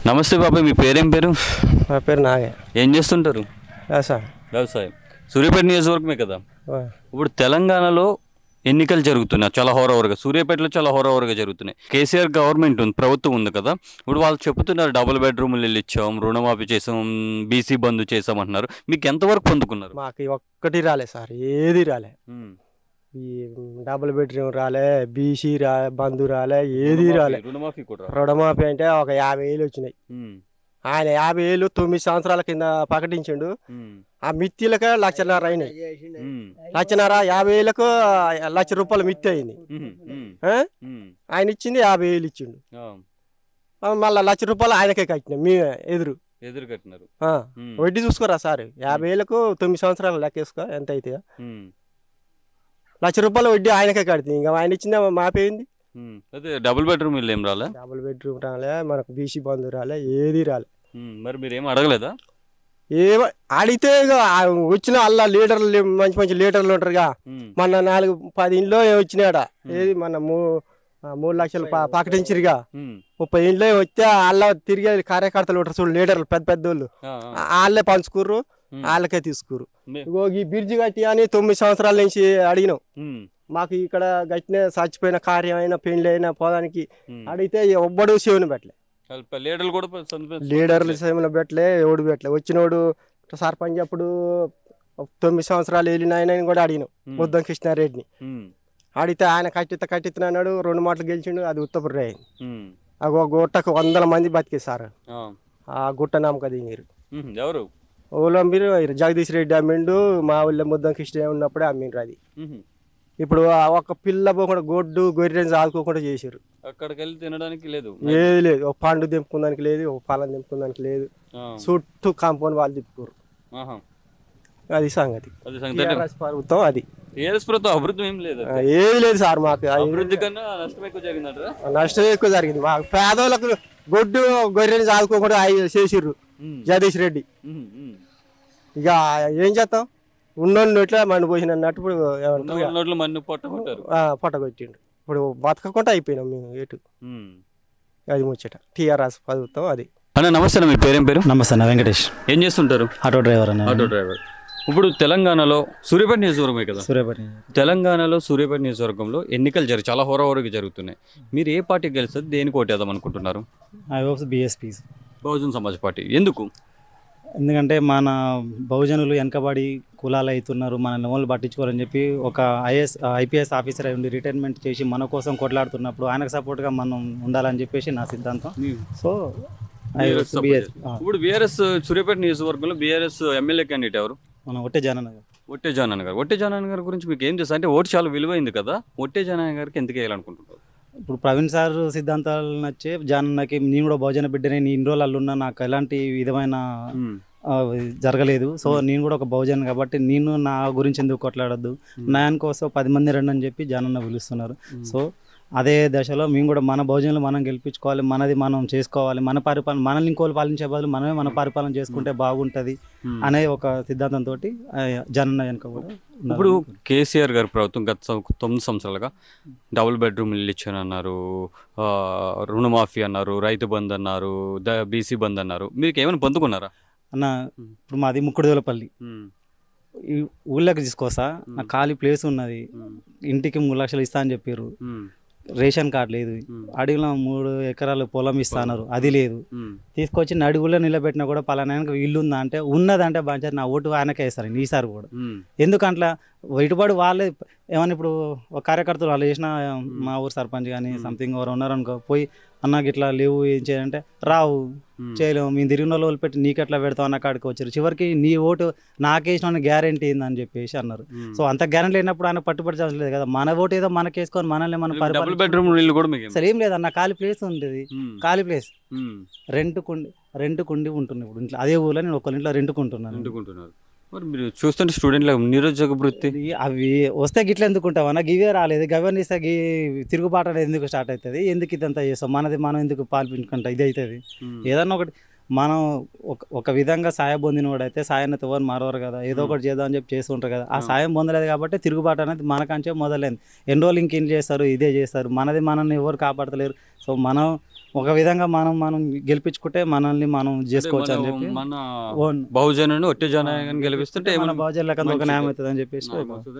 నమస్తే బాబాయ్ మీ పేరేం పేరు నా పేరు నాగే ఏం చేస్తుంటారు సార్ వ్యవసాయం సూర్యాపేట నియోజకవర్గమే కదా ఇప్పుడు తెలంగాణలో ఎన్నికలు జరుగుతున్నాయి చాలా హోరవరగా సూర్యాపేటలో చాలా హోరవరగా జరుగుతున్నాయి కేసీఆర్ గవర్నమెంట్ ఉంది ప్రభుత్వం ఉంది కదా ఇప్పుడు వాళ్ళు చెప్తున్నారు డబుల్ బెడ్రూమ్లు ఇల్లు ఇచ్చాం రుణమాఫీ చేసాం బీసీ బంద్ చేసాం అంటున్నారు మీకు ఎంతవరకు పొందుకున్నారు మాకు ఈ ఒక్కటి రాలే సార్ ఏది రాలే ఈ డబుల్ బెడ్రూమ్ రాలే బీసీ రా బంధు రాలే ఏది రాలే రుణమాఫీ కూడా రుణమాఫీ అంటే ఒక యాభై వేలు వచ్చినాయి ఆయన యాభై వేలు తొమ్మిది సంవత్సరాల కింద ప్రకటించిండు ఆ మిత్తిలకు లక్షన్నర అయినాయి లక్షన్నర యాభై వేలకు లక్ష రూపాయలు మిత్తి అయింది ఆ? ఆయన ఇచ్చింది యాభై వేలు ఇచ్చిండు ఆ, మళ్ళా లక్ష రూపాయలు ఆయనకే కట్టినాం మీ ఎదురు ఎదురు కట్టినారు ఆ. వడ్డీ చూసుకోరా సార్ యాభై వేలకు తొమ్మిది సంవత్సరాలు లెక్కేసుకో ఎంత అవుతాయో లక్ష రూపాయలు వడ్డీ ఆయనకే కడుతుంది ఇంకా ఆయన ఇచ్చింది మాపేయింది అదే డబుల్ బెడ్రూమ్ ఇల్లు ఏం రాలే డబుల్ బెడ్రూమ్ రాలే మనకు బీసీ బంధు రాలే ఏది రాలే మరి మీరు ఏం అడగలేదా ఏమ అడిగితే ఇక ఆ వచ్చిన అల్లా లీడర్లు లే- మంచి మంచి లీడర్లు ఉంటారుగా మొన్న నాలుగు పది ఇంట్లో వచ్చినాడ ఏది మన మూ ఆ, మూడు లక్షలు పా- ప్రకటించిరుగా ముప్పై ఇంట్లో వస్తే అల్లా తిరిగే కార్యకర్తలు ఉంటారు చూడు లీడర్లు పెద్ద పెద్ద వాళ్ళు వాళ్ళే పంచుకుర్రు వాళ్ళకే తీసుకుర్రు మే- ఇగో ఈ బ్రిడ్జి కట్టి అని తొమ్మిది సంవత్సరాల నుంచి అడిగినాం మాకు ఇక్కడ గట్టిన చచ్చిపోయిన కార్యం అయినా పెళ్లి అయినా పోదానికి అడిగితే ఎవ్వడు శివుని పెట్టలే లీడర్లు కూడా సంత- లీడర్లు శివుని పెట్టలే ఎవడు పెట్టలే వచ్చినోడు సర్పంచ్ అప్పుడు తొమ్మిది సంవత్సరాలు వెళ్ళిన ఆయన కూడా అడిగినాం ఉమ్. బుద్ధం కృష్ణారెడ్డిని ఉమ్, అడిగితే ఆయన కట్టిత కట్టిన అన్నాడు రెండు మాటలు గెలిచిండు అది ఉత్తపుర్రి అయింది ఉమ్, ఆ ఒక గుట్టకు వందల మంది బతికేశారు ఆ, ఆ గుట్ట నమ్మక దిగిరు ఉమ్, ఎవరు ఊళ్ళో మీరు జగదీష్ రెడ్డి అమ్మిండు మా ఊళ్ళో ముద్దం కృష్ణ ఉన్నప్పుడే అమ్మిండ్రు అది ఉమ్, ఇప్పుడు ఆ ఒక్క పిల్ల పోకుండా గొడ్డు గొర్రెని ఆదుకోకుండా చేసారు అక్కడికి వెళ్ళి తినడానికి లేదు ఏది లేదు ఒక పండు దింపుకుందానికి లేదు ఒక ఫలం దింపుకుందానికి లేదు ఆ, చుట్టూ కాంపౌండ్ వాళ్ళు తిప్పుకోరు ఆహా. అది సంగతి అది సంగతి అంటే TRS ప్రభుత్వం అది టీఆర్ఎస్ ప్రభుత్వం అభివృద్ధి ఏం లేదు ఆ, ఏది లేదు సార్ మాకు అది అభివృద్ధి కన్నా నష్టం ఎక్కువ జరిగిందంటారా నష్టం ఎక్కువ జరిగింది మాకు పేదోళ్ళకు గొడ్డు గొర్రెని ఆదుకోకుండా అయి చేసిర్రు ఉమ్, జగదీష్ రెడ్డి ఉమ్, ఉమ్. ఇక ఏం చేస్తాం ఉన్నోళ్ళు నోట్లే మండి పోసిన అన్నట్టు ఇప్పుడు ఉన్న ఏమంటారు ఇక, నోట్లు మన్ను పొట్టకుంటారు ఆ, పొట్టగొట్టిండు ఇప్పుడు బతకకుండా అయిపోయినాం మేము ఎటు ఉమ్. అది ముచ్చట టీఆర్ఎస్ ప్రభుత్వం అది అన్న నమస్తే అన్న మీ పేరేం పేరు నమస్తే అన్న వెంకటేష్ ఏం చేస్తుంటారు ఆటో డ్రైవర్ అన్న ఆటో డ్రైవర్ ఇప్పుడు తెలంగాణలో సూర్యాపేట నియోజకవర్గమే కదా సూర్యాపేట తెలంగాణలో సూర్యాపేట నియోజకవర్గంలో ఎన్నికలు జరుగు చాలా హోరహోరగా జరుగుతున్నాయి మీరు ఏ పార్టీకి గెలుస్తుంది దేనికి ఓటేద్దాం అనుకుంటున్నారు I hopes BSP's Bahujan Samaj party ఎందుకు ఎందుకంటే మన బహుజనులు వెనకబడి కులాలు అవుతున్నారు మన లెవెల్ పట్టించుకోవాలని చెప్పి ఒక ఐఎస్ ఐపీఎస్ ఆఫీసర్ అయి ఉండి రిటైర్మెంట్ చేసి మన కోసం కొట్లాడుతున్నప్పుడు ఆయనకు సపోర్ట్గా మనం ఉండాలని చెప్పేసి నా సిద్ధాంతం so I BRS hopes support BS ఇప్పుడు బీఆర్ఎస్ సూర్యాపేట నియోజకవర్గంలో బీఆర్ఎస్ ఎమ్మెల్యే క్యాండిడేట్ ఎవరు మనం ఒట్టే జనన ఒట్టే జానన్ గారు ఒట్టే జానన్ గారి గురించి మీకు ఏం తెలుసు అంటే ఓటు చాలా విలువైంది కదా ఒట్టే జానన్ గారికి ఎందుకు వేయాలనుకుంటున్నారు ఇప్పుడు ప్రవీణ్ సార్ సిద్ధాంతాలు నచ్చే జానన్నకి నేను కూడా బహుజన బిడ్డనే నేను ఇన్ని రోజులు అల్లున్నా నాకు ఎలాంటి విధమైన ఆ, జరగలేదు సో నేను కూడా ఒక బహుజన్ కాబట్టి నేను నా గురించి ఎందుకు కొట్లాడొద్దు న్యాయం కోసం పది మంది రండి అని చెప్పి జనన్న పిలుస్తున్నారు సో అదే దశలో మేము కూడా మన భోజనాలు మనం గెలిపించుకోవాలి మనది మనం చేసుకోవాలి మన పరిపాలన మనల్ని ఇంకోళ్ళు పాలించే బదులు మనమే మన పరిపాలన చేసుకుంటే బాగుంటుంది అనే ఒక సిద్ధాంతంతో జనన్న వెనుక కూడా ఉన్నారు. ఇప్పుడు కేసీఆర్ గారి ప్రభుత్వం గత సం- తొమ్మిది సంవత్సరాలుగా డబుల్ బెడ్రూమ్ ఇల్లు ఇచ్చాను అన్నారు ఆ, రుణమాఫీ అన్నారు రైతు బంద్ అన్నారు ద బీసీ బంద్ అన్నారు మీకు ఏమైనా పొందుకున్నారా అన్న ఇప్పుడు మాది ముక్కుడుదలపల్లి ఈ ఊళ్ళకి తీసుకొస్తా నాకు ఖాళీ ప్లేస్ ఉన్నది ఇంటికి మూడు లక్షలు ఇస్తా అని చెప్పారు రేషన్ కార్డు లేదు అడవిలో మూడు ఎకరాలు పొలం ఇస్తా అన్నారు అది లేదు తీసుకొచ్చి నడుగులో నిలబెట్టినా కూడా పలానా ఆయనకు ఇల్లు ఉందా అంటే ఉన్నదంటే బాగా నా ఓటు ఆయనకే వేస్తారు ఈసారి కూడా ఎందుకంట్లా ఇటుబడి వాళ్ళే ఏమన్నా ఇప్పుడు ఒక కార్యకర్తలు వాళ్ళు చేసిన మా ఊరు సర్పంచ్ కానీ సంథింగ్ ఎవరు ఉన్నారనుకో పోయి అన్నకి ఇట్లా లేవు ఏం చేయాలంటే రావు చేయలేము మేము తిరిగిన వాళ్ళు వదిలిపెట్టి నీకెట్లా పెడతావు అన్న కాడికి వచ్చారు చివరికి నీ ఓటు నాకేసిన గ్యారెంటీ ఏందని చెప్పేసి అన్నారు సో అంత గ్యారెంటీ లేనప్పుడు ఆయన పట్టుబడి లేదు కదా మన ఓటు ఏదో మనకేసుకొని మనల్ని మనం డబుల్ పరిపాలన బెడ్రూమ్ ఇల్లు కూడా మీకు అసలు ఏం లేదన్న ఖాళీ ప్లేస్ ఉంటుంది ఉమ్. ఖాళీ ప్లేస్ ఉమ్. రెంట్ కుండి రెంట్ కుండి ఉంటుంది ఇప్పుడు ఇంట్లో అదే ఊర్లో నేను ఒకళ్ళ ఇంట్లో రెంట్కుంటున్నాను వండుకుంటున్నారు మరి మీరు చూస్తుంటే స్టూడెంట్ నిరుద్యోగ వృత్తి అవి వస్తే గిట్ల ఎందుకుంటావు అన్న గివే రాలేదు గవర్ని ఇస్తే గి తిరుగుబాటు అనేది ఎందుకు స్టార్ట్ అవుతుంది ఎందుకు ఇదంతా చేస్తాం మనది మనం ఎందుకు పాల్పించుకుంటా ఇది అవుతుంది ఏదన్నా ఒకటి మనం ఒక ఒక విధంగా సాయం పొందినవాడు అయితే సాయాన్ని ఎవరు మారవరు కదా ఏదో ఒకటి చేద్దాం అని చెప్పి చేస్తుంటారు కదా ఆ సాయం పొందలేదు కాబట్టి తిరుగుబాటు అనేది మనకంచే మొదలైంది ఎన్ని రోజులు ఇంకేం చేస్తారు ఇదే చేస్తారు మనది మనల్ని ఎవరు కాపాడతలేరు సో మనం ఒక విధంగా మనం మనం గెలిపించుకుంటే మనల్ని మనం చేసుకోవచ్చు అని చెప్పి మన ఓన్ బహుజనుని ఒట్టి జనాన్ని గెలిపిస్తుంటే మన ఏమన్నా బాధ్యతలకు ఒక న్యాయం అవుతుంది అని చెప్పేసి న్యాయం అవుతుంది.